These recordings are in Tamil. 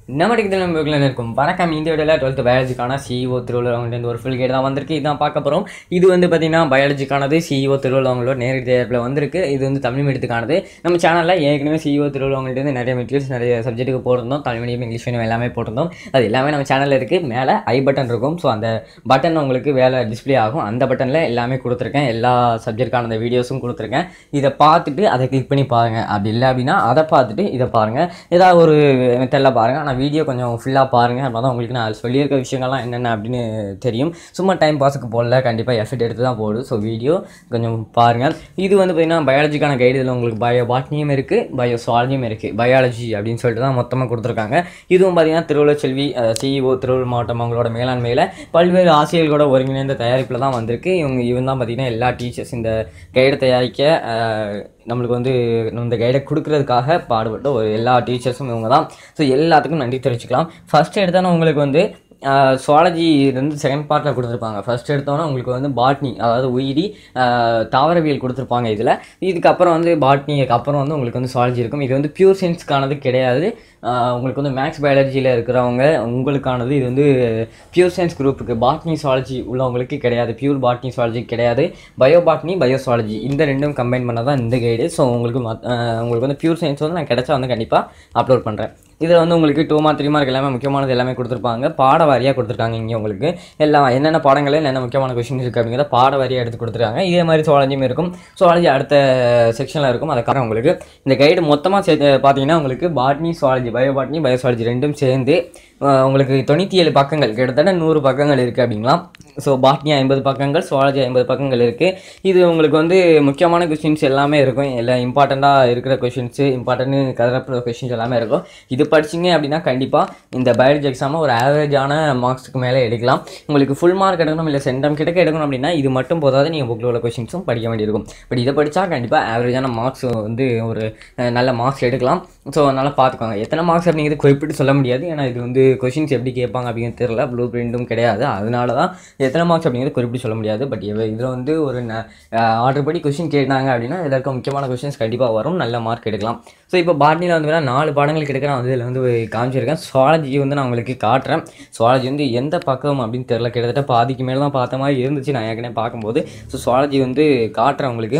நம்ம டிக்கெட்டில் நம்ம இருக்கும் வணக்கம் இந்த வீடியோவில் டுவெல்த்து பயாலஜிக்கான சிஇஓ திருவள்ளுவர் அவங்கள்ட்ட ஒரு ஃபுல் கேட் தான் வந்திருக்கு இதான் பார்க்க போகிறோம் இது வந்து பார்த்தீங்கன்னா பயாலஜிக்கானது சிஇஓ திருவள்ளுவர் அவங்களோட நேரடி தேர்வில் வந்திருக்கு இது வந்து தமிழ் மீடியத்துக்கானது நம்ம சேனலில் ஏற்கனவே சிஇஓ திருவள்ளுவர் அவங்கள்ட்ட நிறைய மெட்டீரியல்ஸ் நிறைய சப்ஜெக்ட்டுக்கு போட்டிருந்தோம் தமிழ் மீடியம் இங்கிலீஷ் மீடியம் எல்லாமே போட்டிருந்தோம் அது எல்லாமே நம்ம சேனலில் இருக்குது மேலே ஐ பட்டன் இருக்கும் ஸோ அந்த பட்டன் உங்களுக்கு வேலை டிஸ்ப்ளே ஆகும் அந்த பட்டனில் எல்லாமே கொடுத்துருக்கேன் எல்லா சப்ஜெக்ட்டுக்கான அந்த வீடியோஸும் கொடுத்துருக்கேன் இதை பார்த்துட்டு அதை கிளிக் பண்ணி பாருங்கள் அப்படி இல்லை அப்படின்னா அதை பார்த்துட்டு இதை பாருங்கள் ஏதாவது ஒரு மெத்தடில் பாருங்கள் ஆனால் வீடியோ கொஞ்சம் ஃபுல்லாக பாருங்கள் அப்போ தான் உங்களுக்கு நான் சொல்லியிருக்க விஷயங்கள்லாம் என்னென்ன அப்படின்னு தெரியும் சும்மா டைம் பாஸுக்கு போடல கண்டிப்பாக எஃபெக்ட் எடுத்து தான் போடுது ஸோ வீடியோ கொஞ்சம் பாருங்கள் இது வந்து பார்த்திங்கன்னா பயாலஜிக்கான கைடு இதில் உங்களுக்கு பயோ பாட்னியும் இருக்குது பயோ சுவாலஜியும் இருக்குது பயாலஜி அப்படின்னு சொல்லிட்டு தான் மொத்தமாக கொடுத்துருக்காங்க இதுவும் பார்த்திங்கன்னா திருவள்ளுவர் செல்வி சிஇஓ திருவள்ளூர் மாவட்டம் அவங்களோட மேலாண்மையில் பல்வேறு ஆசிரியர்களோட ஒருங்கிணைந்த தயாரிப்பில் தான் வந்திருக்கு இவங்க இவன் தான் பார்த்திங்கன்னா எல்லா டீச்சர்ஸ் இந்த கைடை தயாரிக்க அஹ், நம்மளுக்கு வந்து இந்த கைடை கொடுக்கறதுக்காக பாடுபட்ட ஒரு எல்லா டீச்சர்ஸும் இவங்க தான் ஸோ எல்லாத்துக்கும் நன்றி தெரிவிச்சுக்கலாம் ஃபஸ்ட் எடுத்தாலும் உங்களுக்கு வந்து சுவாலஜி வந்து செகண்ட் பார்ட்டில் கொடுத்துருப்பாங்க ஃபர்ஸ்ட் எடுத்தோன்னே உங்களுக்கு வந்து பாட்னி அதாவது உயிரி ஆஹ், தாவரவியல் கொடுத்துருப்பாங்க இதில் இதுக்கப்புறம் வந்து பாட்னிக்கு அப்புறம் வந்து உங்களுக்கு வந்து சுவாலஜி இருக்கும் இது வந்து பியூர் சயின்ஸ்க்கானது கிடையாது ஆஹ், உங்களுக்கு வந்து மேக்ஸ் பயாலஜியில் இருக்கிறவங்க உங்களுக்கானது இது வந்து பியூர் சயின்ஸ் குரூப்புக்கு பாட்னி சுவாலஜி உள்ளவங்களுக்கு கிடையாது பியூர் பாட்னி சுவாலஜி கிடையாது பயோ பாட்னி பயோ சுவாலஜி இந்த ரெண்டும் கம்பைன் பண்ண தான் இந்த கைடு ஸோ உங்களுக்கு மத்- ஆஹ், உங்களுக்கு வந்து பியூர் சயின்ஸ் வந்து நான் கிடைச்சா வந்து கண்டிப்பாக அப்லோட் பண்ணுறேன் இதில் வந்து உங்களுக்கு டூ மார்க் த்ரீ மார்க் எல்லாமே முக்கியமானது எல்லாமே கொடுத்துருப்பாங்க பாட வாரியாக கொடுத்துருக்காங்க இங்கே உங்களுக்கு எல்லாம் என்னென்ன பாடங்கள் என்னென்ன முக்கியமான கொஷின்ஸ் இருக்குது அப்படிங்கிறத பாட வாரியாக எடுத்து கொடுத்துருக்காங்க இதே மாதிரி சுவாலஜியும் இருக்கும் சுவாலஜி அடுத்த செக்ஷனில் இருக்கும் அதுக்காக உங்களுக்கு இந்த கைடு மொத்தமாக சேர்த்து பார்த்தீங்கன்னா உங்களுக்கு botany zoology bio botany bio zoology ரெண்டும் சேர்ந்து அஹ், உங்களுக்கு தொண்ணூற்றி ஏழு பக்கங்கள் கிட்டத்தட்ட நூறு பக்கங்கள் இருக்குது அப்படிங்களா ஸோ பாட்னி ஐம்பது பக்கங்கள் சுவாலஜி ஐம்பது பக்கங்கள் இருக்குது இது உங்களுக்கு வந்து முக்கியமான கொஷின்ஸ் எல்லாமே இருக்கும் எல்லாம் இம்பார்ட்டண்ட்டாக இருக்கிற கொஷின்ஸு இம்பார்ட்டன்ட் கதறப்படுற கொஷின்ஸ் எல்லாமே இருக்கும் இது படிச்சிங்க அப்படின்னா கண்டிப்பாக இந்த பயாலஜி எக்ஸாமில் ஒரு ஆவரேஜான மார்க்ஸுக்கு மேலே எடுக்கலாம் உங்களுக்கு ஃபுல் மார்க் எடுக்கணும் இல்லை சென்டம் கிட்டக்க எடுக்கணும் அப்படின்னா இது மட்டும் போதாது நீங்கள் புக்கில் உள்ள கொஷின்ஸும் படிக்க வேண்டியிருக்கும் பட் இதை படித்தா கண்டிப்பாக ஆவரேஜான மார்க்ஸ் வந்து ஒரு அஹ், நல்ல மார்க்ஸ் எடுக்கலாம் ஸோ அதனால் பார்த்துக்கோங்க எத்தனை மார்க்ஸ் அப்படிங்கிறது குறிப்பிட்டு சொல்ல முடியாது ஏன்னா இது வந்து கொஷின்ஸ் எப்படி கேட்பாங்க அப்படிங்கிறது தெரியல ப்ளூ பிரிண்ட்டும் கிடையாது அதனால தான் எத்தனை மார்க்ஸ் அப்படிங்கிறது குறிப்பிட்டு சொல்ல முடியாது பட் இதில் வந்து ஒரு ஆர்டர் படி கொஷின் கேட்டாங்க அப்படின்னா இதில் இருக்க முக்கியமான கொஷின்ஸ் கண்டிப்பாக வரும் நல்ல மார்க் எடுக்கலாம் ஸோ இப்போ பாட்னியில் வந்து வேணா நாலு பாடங்கள் கிடைக்க நான் வந்து இதில் வந்து காமிச்சிருக்கேன் சுவாலஜி வந்து நான் உங்களுக்கு காட்டுறேன் சுவாலஜி வந்து எந்த பக்கம் அப்படின்னு தெரில கிட்டத்தட்ட பாதிக்கு மேலே தான் பார்த்த மாதிரி இருந்துச்சு நான் ஏற்கனவே பார்க்கும்போது ஸோ சுவாலஜி வந்து காட்டுறேன் உங்களுக்கு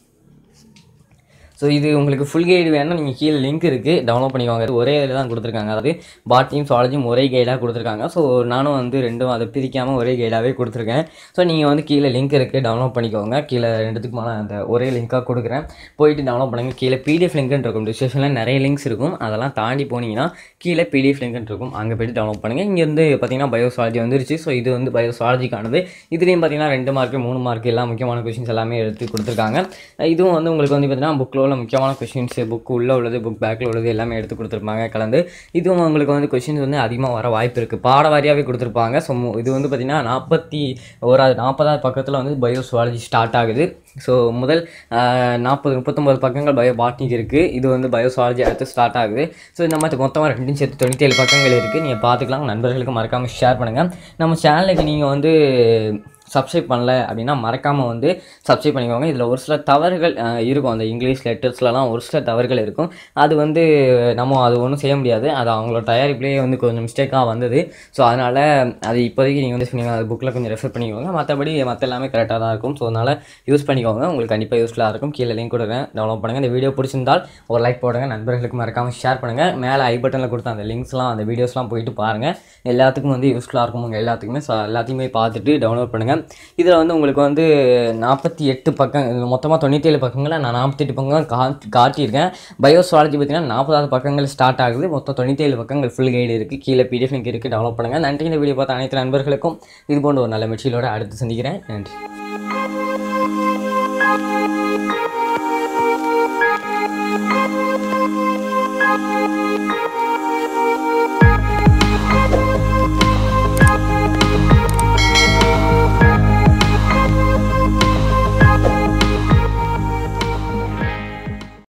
ஸோ இது உங்களுக்கு ஃபுல் கைடு வேணும்னா நீங்கள் கீழே லிங்க் இருக்குது டவுன்லோட் பண்ணிக்கோங்க இது ஒரே இதில் தான் கொடுத்துருக்காங்க அதாவது பாட்டியும் சுவாலஜியும் ஒரே கைடாக கொடுத்துருக்காங்க ஸோ நானும் வந்து ரெண்டும் அதை பிரிக்காமல் ஒரே கைடாகவே கொடுத்துருக்கேன் ஸோ நீங்கள் வந்து கீழே லிங்க் இருக்குது டவுன்லோட் பண்ணிக்கோங்க கீழே ரெண்டுத்துக்குமான அந்த ஒரே லிங்காக கொடுக்குறேன் போயிட்டு டவுன்லோட் பண்ணுங்கள் கீழே பிடிஎஃப் லிங்க்னு இருக்கும் டிஸ்கிரிப்ஷனில் நிறைய லிங்க்ஸ் இருக்கும் அதெல்லாம் தாண்டி போனீங்கன்னா கீழே பிடிஎஃப் லிங்க்னு இருக்கும் அங்கே போயிட்டு டவுன்லோட் பண்ணுங்கள் இங்கேருந்து பார்த்தீங்கன்னா பயோசாலஜி வந்துருச்சு ஸோ இது வந்து பயோசாலஜிக்கானது இதுலேயும் பார்த்தீங்கன்னா ரெண்டு மார்க்கு மூணு மார்க் எல்லாம் முக்கியமான கொஷின்ஸ் எல்லாமே எடுத்து கொடுத்துருக்காங்க இதுவும் வந்து உங்களுக்கு வந்து பார்த்தீங்கன்னா புக்கில் உள்ள முக்கியமான கொஷின்ஸ் புக் உள்ளே உள்ளது புக் பேக்கில் உள்ளது எல்லாமே எடுத்து கொடுத்துருப்பாங்க கலந்து இதுவும் உங்களுக்கு வந்து கொஷின்ஸ் வந்து அதிகமாக வர வாய்ப்பு இருக்குது பாட வாரியாகவே கொடுத்துருப்பாங்க ஸோ இது வந்து பார்த்திங்கன்னா நாற்பத்தி ஓராது நாற்பதாவது பக்கத்தில் வந்து பயோ சுவாலஜி ஸ்டார்ட் ஆகுது ஸோ முதல் நாற்பது முப்பத்தொம்பது பக்கங்கள் பயோ பாட்னிக் இருக்குது இது வந்து பயோ சுவாலஜி அடுத்து ஸ்டார்ட் ஆகுது ஸோ இந்த மாதிரி மொத்தமாக ரெண்டும் சேர்த்து தொண்ணூற்றி ஏழு பக்கங்கள் இருக்குது நீங்கள் பார்த்துக்கலாம் நண்பர்களுக்கு மறக்காமல் ஷேர் பண்ணுங்கள் நம்ம சேனலுக்கு நீங்கள் வந்து சப்ஸ்கிரைப் பண்ணல அப்படின்னா மறக்காமல் வந்து சப்ஸ்கிரைப் பண்ணிக்கோங்க இதில் ஒரு சில தவறுகள் அஹ், இருக்கும் அந்த இங்கிலீஷ் லெட்டர்ஸ்லலாம் ஒரு சில தவறுகள் இருக்கும் அது வந்து நம்ம அது ஒன்றும் செய்ய முடியாது அது அவங்களோட தயாரிப்புலேயே வந்து கொஞ்சம் மிஸ்டேக்காக வந்தது ஸோ அதனால் அது இப்போதைக்கு நீங்கள் வந்து நீங்கள் அது புக்கில் கொஞ்சம் ரெஃபர் பண்ணிக்கோங்க மற்றபடி மற்ற எல்லாமே கரெக்டாக தான் இருக்கும் ஸோ அதனால் யூஸ் பண்ணிக்கோங்க உங்களுக்கு கண்டிப்பாக யூஸ்ஃபுல்லாக இருக்கும் கீழே லிங்க் கொடுக்குறேன் டவுன்லோட் பண்ணுங்கள் இந்த வீடியோ பிடிச்சிருந்தால் ஒரு லைக் போடுங்க நண்பர்களுக்கு மறக்காமல் ஷேர் பண்ணுங்கள் மேலே ஐ பட்டனில் கொடுத்த அந்த லிங்க்ஸ்லாம் அந்த வீடியோஸ்லாம் போயிட்டு பாருங்கள் எல்லாத்துக்கும் வந்து யூஸ்ஃபுல்லாக இருக்கும் உங்கள் எல்லாத்துக்குமே ஸோ எல்லாத்தையுமே பார்த்துட்டு டவுன்லோட் பண்ணுங்கள் இதில் வந்து உங்களுக்கு வந்து நாற்பத்தி எட்டு பக்கம் மொத்தமாக தொண்ணூற்றி ஏழு பக்கங்களை நான் நாற்பத்தெட்டு பக்கம் கா காட்டியிருக்கேன் பயோசுவாலஜி பார்த்தீங்கன்னா நாற்பதாவது பக்கங்கள் ஸ்டார்ட் ஆகுது மொத்தம் தொண்ணூற்றி ஏழு பக்கங்கள் ஃபுல் கைடு இருக்குது கீழே பிடிஎஃப் லிங்க் இருக்குது டவுன்லோட் பண்ணுங்கள் நன்றி இந்த வீடியோ பார்த்த அனைத்து நண்பர்களுக்கும் இது போன்ற ஒரு நல்ல மெட்டீரியலோட அடுத்து சந்திக்கிறேன் நன்றி Thank you.